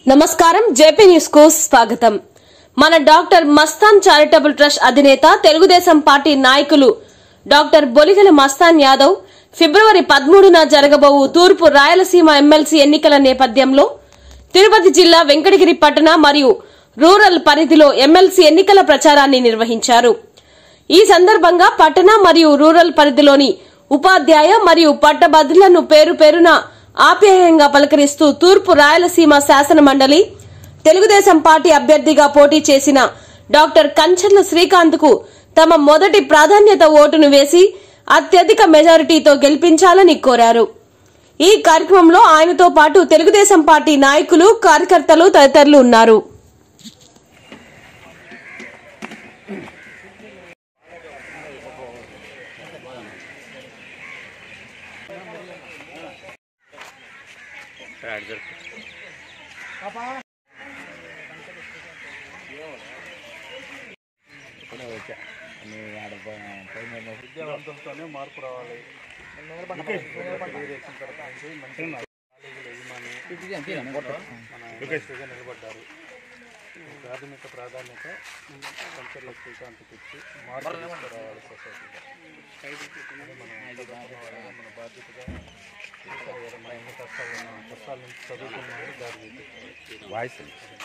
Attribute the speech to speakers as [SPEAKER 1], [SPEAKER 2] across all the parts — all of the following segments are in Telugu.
[SPEAKER 1] నమస్కారం జేపీ న్యూస్ కు స్వాగతం మన డాక్టర్ మస్తాన్ చారిటబుల్ ట్రస్ట్ అధినేత తెలుగుదేశం పార్టీ నాయకులు డాక్టర్ బొలిగల మస్తాన్ యాదవ్ ఫిబ్రవరి పదమూడున జరగబోవు తూర్పు రాయలసీమ ఎమ్మెల్సీ ఎన్నికల నేపథ్యంలో తిరుపతి జిల్లా వెంకటగిరి పట్టణ మరియు రూరల్ పరిధిలో ఎమ్మెల్సీ ఎన్నికల ప్రచారాన్ని నిర్వహించారు ఈ సందర్భంగా పట్టణ మరియు రూరల్ పరిధిలోని ఉపాధ్యాయ మరియు పట్టభద్రులను పేరు పేరున ఆప్యాయంగా పలకరిస్తూ తూర్పు రాయలసీమ శాసన మండలి తెలుగుదేశం పార్టీ అభ్యర్థిగా పోటీ చేసిన డాక్టర్ కంచర్ల శ్రీకాంత్ కు తమ మొదటి ప్రాధాన్యత ఓటును వేసి అత్యధిక మెజారిటీతో గెలిపించాలని కోరారు ఈ కార్యక్రమంలో ఆయనతో పాటు తెలుగుదేశం పార్టీ నాయకులు కార్యకర్తలు తదితరులు ఉన్నారు
[SPEAKER 2] విద్యావంతులతోనే మార్పు రావాలి తెలుగుదేశం తరఫు నుంచి మంచి యజమాని మన ఎమ్మెల్యేగా నిలబడ్డారు ప్రాథమిక ప్రాధాన్యత సంచర్ల శ్రీకాంత్కి ఇచ్చి మార్పు తీసుకురావాలి సొసైటీలో అది మన మన బాధ్యతగా తీసుకురావాలి. మన ఎన్ని కష్టాలు ఉన్నా కష్టాల నుంచి చదువుకున్నాము దారి చూపించాలి
[SPEAKER 3] వాయిస్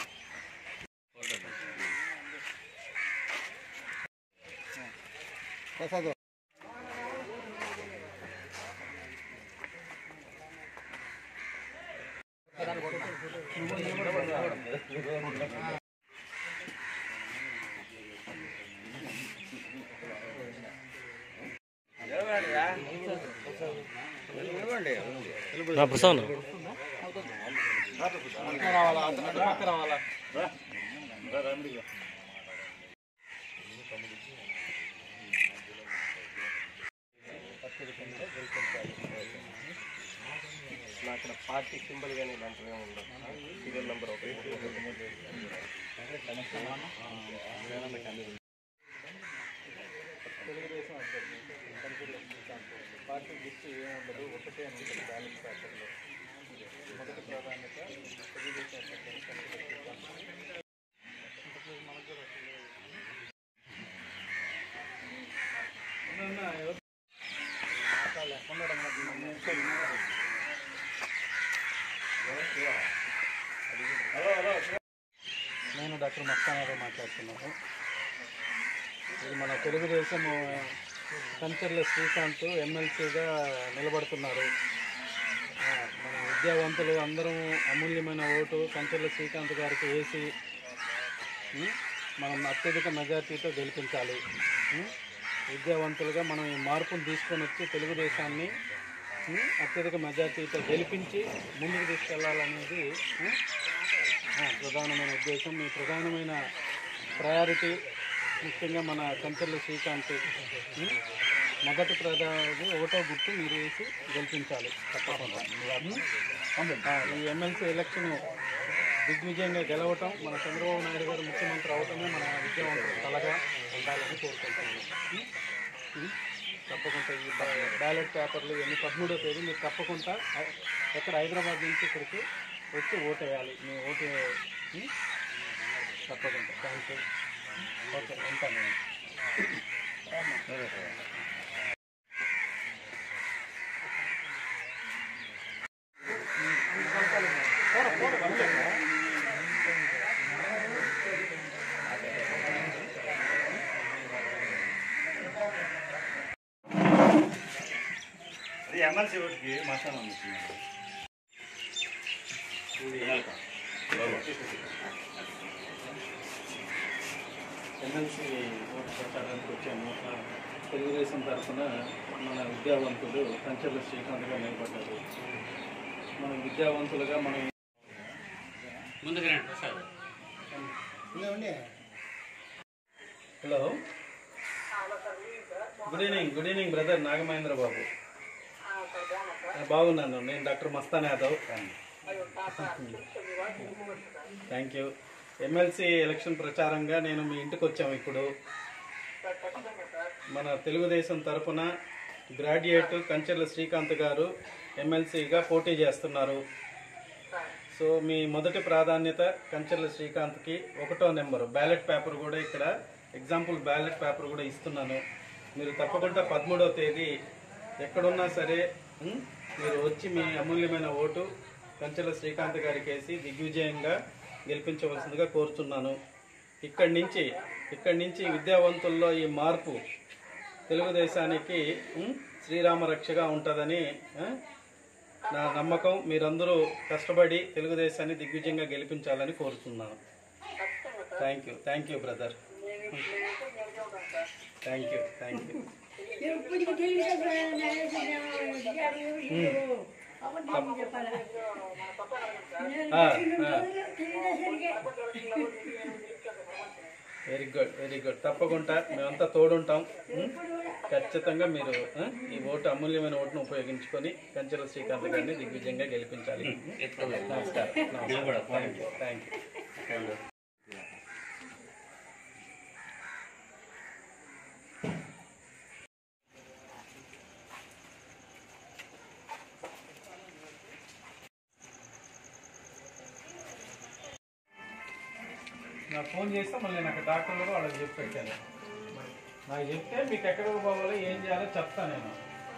[SPEAKER 2] అక్కడ పార్టీ సింబల్ కానీ దాంట్లో ఉండదు సీరియల్ నెంబర్ ఒకటి తెలుగుదేశం అభ్యర్థి పార్టీ గుర్తు ఏముండదు ఒకటే అనుకుంటుంది బ్యాలెన్స్ పేపర్లో మొదటి ప్రాధాన్యత తెలుగుదేశం అభ్యర్థిని కనుగొంటాం నేను డాక్టర్ మస్తానారావు మాట్లాడుతున్నాను ఇది మన తెలుగుదేశం కంచర్ల శ్రీకాంత్ ఎమ్మెల్సీగా నిలబడుతున్నారు ఆ, మన విద్యావంతులు అందరం అమూల్యమైన ఓటు కంచర్ల శ్రీకాంత్ గారికి వేసి ఉం, మనం అత్యధిక మెజార్టీతో గెలిపించాలి ఉం, విద్యావంతులుగా మనం ఈ మార్పును తీసుకొని వచ్చి తెలుగుదేశాన్ని ఉం, అత్యధిక మెజార్టీతో గెలిపించి ముందుకు తీసుకెళ్లాలనేది ఉం, ఆ, ప్రధానమైన ఉద్దేశం మీ ప్రధానమైన ప్రయారిటీ ముఖ్యంగా మన కంచెర్ల శ్రీకాంత్ ఉం? మొదటి ప్రధాని ఓటో గుర్తు మీరు వేసి గెలిపించాలి తప్పకుండా ఉం? ఆ, ఈ ఎమ్మెల్సీ ఎలక్షన్ దిగ్విజయంగా గెలవటం మన చంద్రబాబు నాయుడు గారు ముఖ్యమంత్రి అవటమే మన విద్యావంతుల కలగా ఉండాలని కోరుకుంటున్నాను ఉం? ఉం? తప్పకుండా ఈ బా- బ్యాలెట్ పేపర్లు ఇవన్నీ పదమూడో తేదీ మీరు తప్పకుండా హై- ఎక్కడ హైదరాబాద్ నుంచి ఇక్కడికి వచ్చి ఓటు వేయాలి మీ ఓటు ఉం? తప్పకుండా థ్యాంక్ యూ ఓకే ఉంటాను
[SPEAKER 3] అది ఎమ్మెల్సీ ఓటుకి మసాలా మిషన్
[SPEAKER 2] ఎమ్మెల్సీ ఓటు ప్రచారానికి వచ్చాము ఆ, తెలుగుదేశం తరఫున మన విద్యావంతులు కంచెల శ్రీకాంత్గా నిలబడ్డారు మన విద్యావంతులుగా మనం hello good evening good evening brother Nagamahendra Babu ఆ, బాగున్నాను నేను doctor Mastan Yadav thank you MLC election ప్రచారంగా నేను మీ ఇంటికి వచ్చాము ఇప్పుడు మన తెలుగుదేశం తరపున గ్రాడ్యుయేట్ కంచెర్ల శ్రీకాంత్ గారు ఎమ్మెల్సీగా పోటీ చేస్తున్నారు సో మీ మొదటి ప్రాధాన్యత కంచెర్ల శ్రీకాంత్కి ఒకటో నెంబరు బ్యాలెట్ పేపర్ కూడా ఇక్కడ ఎగ్జాంపుల్ బ్యాలెట్ పేపర్ కూడా ఇస్తున్నాను మీరు తప్పకుండా పదమూడవ తేదీ ఎక్కడున్నా సరే ఉం, మీరు వచ్చి మీ అమూల్యమైన ఓటు కంచెల శ్రీకాంత్ గారికి వేసి దిగ్విజయంగా గెలిపించవలసిందిగా కోరుతున్నాను ఇక్కడి నుంచి ఇక్కడి నుంచి విద్యావంతుల్లో ఈ మార్పు తెలుగుదేశానికి ఉం, శ్రీరామ రక్షగా ఉంటుందని ఆ, నా నమ్మకం మీరందరూ కష్టపడి తెలుగుదేశాన్ని దిగ్విజయంగా గెలిపించాలని కోరుతున్నాను thank you thank you brother thank you thank you very good very good తప్పకుండా మేమంతా తోడుంటాం ఉం? ఖచ్చితంగా మీరు ఆ, ఈ ఓటు అమూల్యమైన ఓటును ఉపయోగించుకొని కంచెల శ్రీకాంత్ గారిని దిగ్విజయంగా గెలిపించాలి నమస్కారం థ్యాంక్ యూ థ్యాంక్ యూ నాకు ఫోన్ చేస్తే మళ్ళీ నేను అక్కడ డాక్టర్లు వాళ్ళకి చెప్పి పెట్టాను నాకు చెప్తే మీకు ఎక్కడికి పోవాలో ఏం చేయాలో చెప్తాను నేను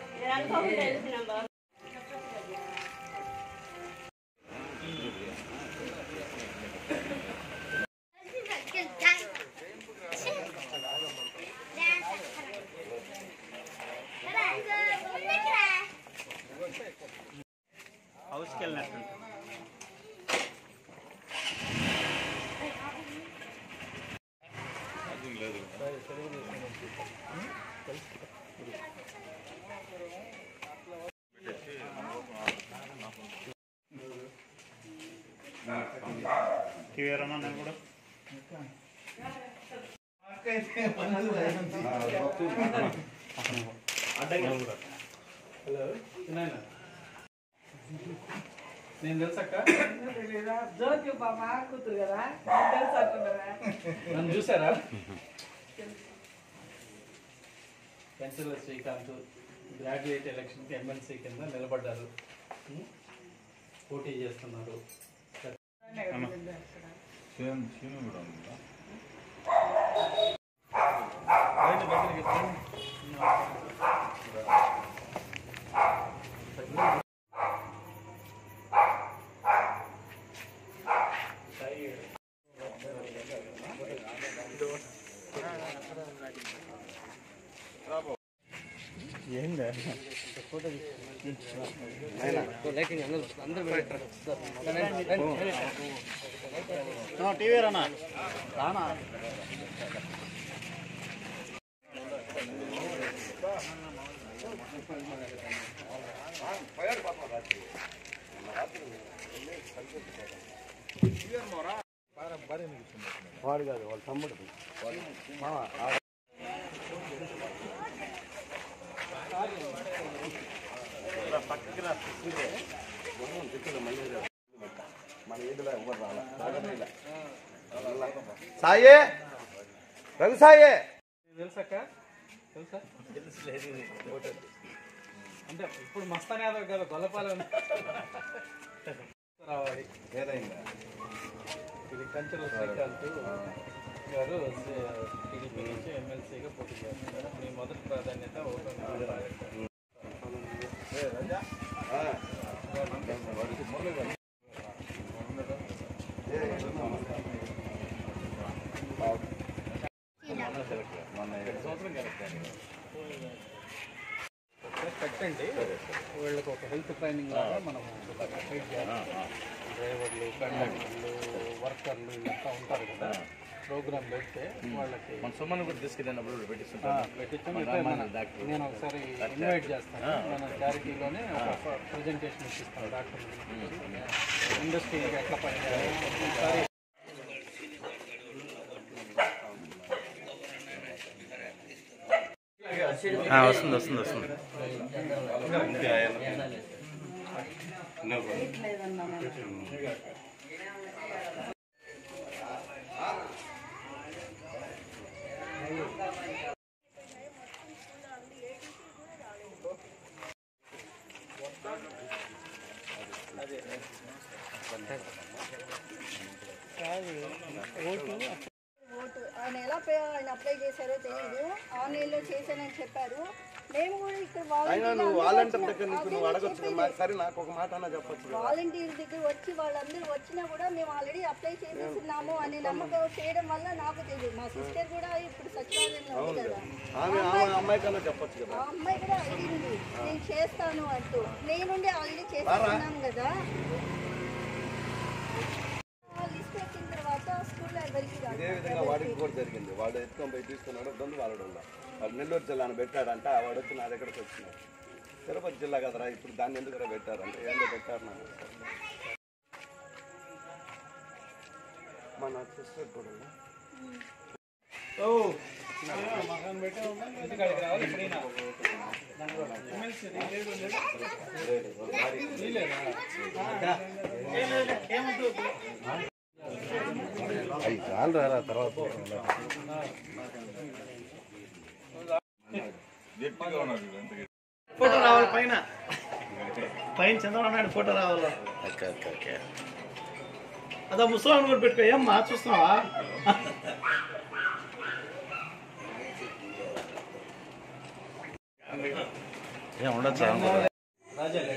[SPEAKER 3] హౌస్కి వెళ్ళినట్టు టీవీరన్నా నేను కూడా
[SPEAKER 2] హలో నాయన నేను తెలుసక్క
[SPEAKER 4] జ్యోతి బాబా కూతురు కదా తెలుసు అంటున్నారా
[SPEAKER 2] నన్ను చూసారా పెన్సిల్ శ్రీకాంత్ గ్రాడ్యుయేట్ ఎలక్షన్కి ఎమ్మెల్సీ కింద నిలబడ్డారు ఉం? పోటీ చేస్తున్నారు రండి దగ్గరికి రండి.
[SPEAKER 3] టీవీరన్నా రానా
[SPEAKER 5] సాయే రఘు సాయే
[SPEAKER 2] తెలుసక్క తెలుసా అంటే ఇప్పుడు మస్తాన్ యాదవ్ గారు గొల్లపాలెం రావాలి ఇది కంచెల శ్రీకాంత్ గారు టీడీపీ నుంచి ఎమ్మెల్సీగా పోటీ చేస్తున్నారు మీ మొదటి ప్రాధాన్యత ఓపెన్ పెట్టండి వీళ్ళకి ఒక హెల్త్ ట్రైనింగ్ లాగా మనం ట్రీట్ చేయాలి డ్రైవర్లు కండక్టర్లు వర్కర్లు వీళ్ళంతా ఉంటారు కదా ప్రోగ్రామ్ పెడితే వాళ్ళకి
[SPEAKER 3] మన సొమ్మను కూడా తీసుకెళ్ళినప్పుడు కూడా
[SPEAKER 2] ఆ,
[SPEAKER 3] పెట్టిస్తుంటాం
[SPEAKER 2] పెట్టించాం ఇట్లా మన- నేను ఒకసారి ఇన్వైట్ చేస్తాను మన చారిటీలోనే ఒక ప్రజెంటేషన్ ఇస్తాను డాక్టర్ ఇండస్ట్రీకి ఎట్లా పనిచేయాలి ఒకసారి
[SPEAKER 3] వస్తుంది వస్తుంది వస్తుంది
[SPEAKER 6] ఓటు ఆయన ఎలా పే- ఆయన అప్లై చేశారో తెలియదు ఆన్లైన్లో చేశానని చెప్పారు మేము కూడా ఇక్కడ
[SPEAKER 5] అయినా
[SPEAKER 6] వాలంటీర్లు
[SPEAKER 5] నువ్వు
[SPEAKER 6] అందరూ
[SPEAKER 5] వాలంటీర్
[SPEAKER 6] వచ్చిన-
[SPEAKER 5] దగ్గర నుంచి
[SPEAKER 6] అదే
[SPEAKER 5] నువ్వు
[SPEAKER 6] నేను
[SPEAKER 5] అడగొచ్చు
[SPEAKER 6] చెప్పేది.
[SPEAKER 5] కదా. సరే నాకు ఒక మాట అన్న చెప్పొచ్చు కదా.
[SPEAKER 6] వాలంటీర్ దగ్గర వచ్చి వాళ్ళందరూ వచ్చినా కూడా మేము ఆల్రెడీ అప్లై చేసేస్తున్నాము అనే నమ్మకం చేయడం వల్ల నాకు తెలియదు మా సిస్టర్ కూడా ఇప్పుడు సచివాలయంలో ఉంది కదా
[SPEAKER 5] ఆమె ఆమె అమ్మాయి కన్నా చెప్పొచ్చు కదా
[SPEAKER 6] ఆ అమ్మాయి కూడా అడిగింది నేను చేస్తాను అంటూ నేనుండి ఆల్రెడీ చేస్తున్నాను కదా లిస్ట్ వచ్చిన తర్వాత స్కూల్లో ఎవరికి రాదు.
[SPEAKER 5] ఇదే విధంగా వాడికి కూడా జరిగింది వాడు ఎత్తుకొని పోయి తీసుకున్నాడు దొందు వాడు వాడు నెల్లూరు జిల్లాను పెట్టాడంట వాడు వచ్చి నా దగ్గరకు వచ్చినాడు తిరుపతి జిల్లా కదరా ఇప్పుడు దాన్ని ఎందుకు పెట్టారంటే ఏందో పెట్టారు నాకు మన సిస్టర్ కూడా ఉందా? అవి చాలు రా తర్వాత
[SPEAKER 7] ఫోటో రావాలి పైన పైన చంద్రబాబు నాయుడు ఫోటో రావాలి
[SPEAKER 5] ఓకే ఓకే ఓకే
[SPEAKER 7] అదో ముసలాం కూడా పెట్టుకో ఏమ్మా చూస్తున్నావా
[SPEAKER 3] ఏం ఉండొచ్చు